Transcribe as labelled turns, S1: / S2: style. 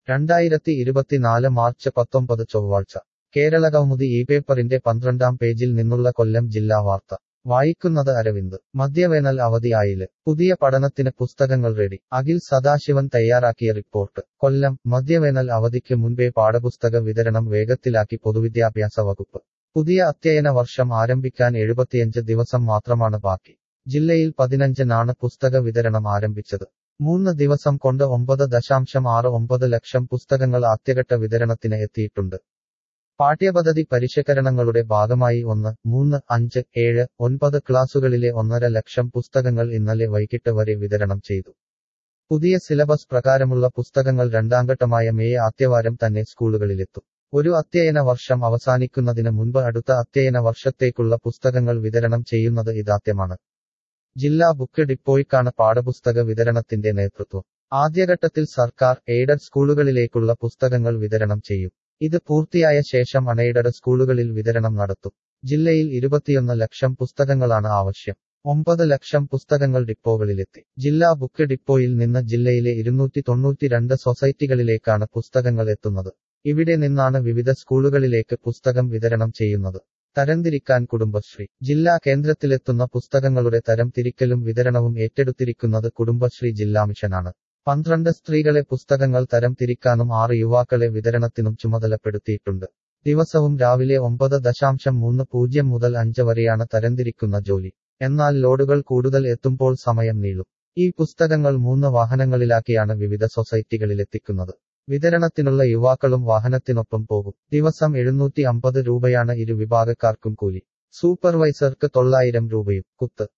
S1: രണ്ടായിരത്തി ഇരുപത്തിനാല് മാർച്ച് പത്തൊമ്പത് ചൊവ്വാഴ്ച കേരളകൗമുദി ഈ പേപ്പറിന്റെ പന്ത്രണ്ടാം പേജിൽ നിന്നുള്ള കൊല്ലം ജില്ലാ വാർത്ത വായിക്കുന്നത് അരവിന്ദ് മദ്യവേനൽ അവധി ആയില് പുതിയ പഠനത്തിന് പുസ്തകങ്ങൾ റെഡി അഖിൽ സദാശിവൻ തയ്യാറാക്കിയ റിപ്പോർട്ട് കൊല്ലം മദ്യവേനൽ അവധിക്ക് മുൻപേ പാഠപുസ്തക വിതരണം വേഗത്തിലാക്കി പൊതുവിദ്യാഭ്യാസ വകുപ്പ് പുതിയ അധ്യയന വർഷം ആരംഭിക്കാൻ എഴുപത്തിയഞ്ച് ദിവസം മാത്രമാണ് ബാക്കി ജില്ലയിൽ പതിനഞ്ചിനാണ് പുസ്തക വിതരണം ആരംഭിച്ചത് മൂന്ന് ദിവസം കൊണ്ട് ഒമ്പത് ദശാംശം ആറ് ഒമ്പത് ലക്ഷം പുസ്തകങ്ങൾ ആദ്യഘട്ട വിതരണത്തിന് എത്തിയിട്ടുണ്ട് പാഠ്യപദ്ധതി പരിഷ്കരണങ്ങളുടെ ഭാഗമായി ഒന്ന് മൂന്ന് അഞ്ച് ഏഴ് ഒൻപത് ക്ലാസുകളിലെ ഒന്നര ലക്ഷം പുസ്തകങ്ങൾ ഇന്നലെ വൈകിട്ട് വരെ വിതരണം ചെയ്തു പുതിയ സിലബസ് പ്രകാരമുള്ള പുസ്തകങ്ങൾ രണ്ടാംഘട്ടമായ മെയ് ആദ്യവാരം തന്നെ സ്കൂളുകളിലെത്തും ഒരു അധ്യയന വർഷം അവസാനിക്കുന്നതിന് മുൻപ് അടുത്ത അധ്യയന വർഷത്തേക്കുള്ള പുസ്തകങ്ങൾ വിതരണം ചെയ്യുന്നത് ഇതാദ്യമാണ് ജില്ലാ ബുക്ക് ഡിപ്പോയ്ക്കാണ് പാഠപുസ്തക വിതരണത്തിന്റെ നേതൃത്വം ആദ്യഘട്ടത്തിൽ സർക്കാർ എയ്ഡഡ് സ്കൂളുകളിലേക്കുള്ള പുസ്തകങ്ങൾ വിതരണം ചെയ്യും ഇത് പൂർത്തിയായ ശേഷം അൺഎയ്ഡഡ് സ്കൂളുകളിൽ വിതരണം നടത്തും ജില്ലയിൽ ഇരുപത്തിയൊന്ന് ലക്ഷം പുസ്തകങ്ങളാണ് ആവശ്യം ഒമ്പത് ലക്ഷം പുസ്തകങ്ങൾ ഡിപ്പോകളിലെത്തി ജില്ലാ ബുക്ക് ഡിപ്പോയിൽ നിന്ന് ജില്ലയിലെ ഇരുന്നൂറ്റി തൊണ്ണൂറ്റിരണ്ട് സൊസൈറ്റികളിലേക്കാണ് പുസ്തകങ്ങൾ എത്തുന്നത് ഇവിടെ നിന്നാണ് വിവിധ സ്കൂളുകളിലേക്ക് പുസ്തകം വിതരണം ചെയ്യുന്നത് തരംതിരിക്കാൻ കുടുംബശ്രീ ജില്ലാ കേന്ദ്രത്തിലെത്തുന്ന പുസ്തകങ്ങളുടെ തരം തിരിക്കലും വിതരണവും ഏറ്റെടുത്തിരിക്കുന്നത് കുടുംബശ്രീ ജില്ലാ മിഷനാണ് പന്ത്രണ്ട് സ്ത്രീകളെ പുസ്തകങ്ങൾ തരം തിരിക്കാനും ആറ് യുവാക്കളെ വിതരണത്തിനും ചുമതലപ്പെടുത്തിയിട്ടുണ്ട് ദിവസവും രാവിലെ ഒമ്പത് ദശാംശം മൂന്ന് പൂജ്യം മുതൽ അഞ്ച് വരെയാണ് തരംതിരിക്കുന്ന ജോലി എന്നാൽ ലോഡുകൾ കൂടുതൽ എത്തുമ്പോൾ സമയം നീളും ഈ പുസ്തകങ്ങൾ മൂന്ന് വാഹനങ്ങളിലാക്കിയാണ് വിവിധ സൊസൈറ്റികളിലെത്തിക്കുന്നത് വിതരണത്തിനുള്ള യുവാക്കളും വാഹനത്തിനൊപ്പം പോകും ദിവസം എഴുന്നൂറ്റി അമ്പത് രൂപയാണ് ഇരു വിഭാഗക്കാർക്കും കൂലി സൂപ്പർവൈസർക്ക് തൊള്ളായിരം രൂപയും കുത്ത്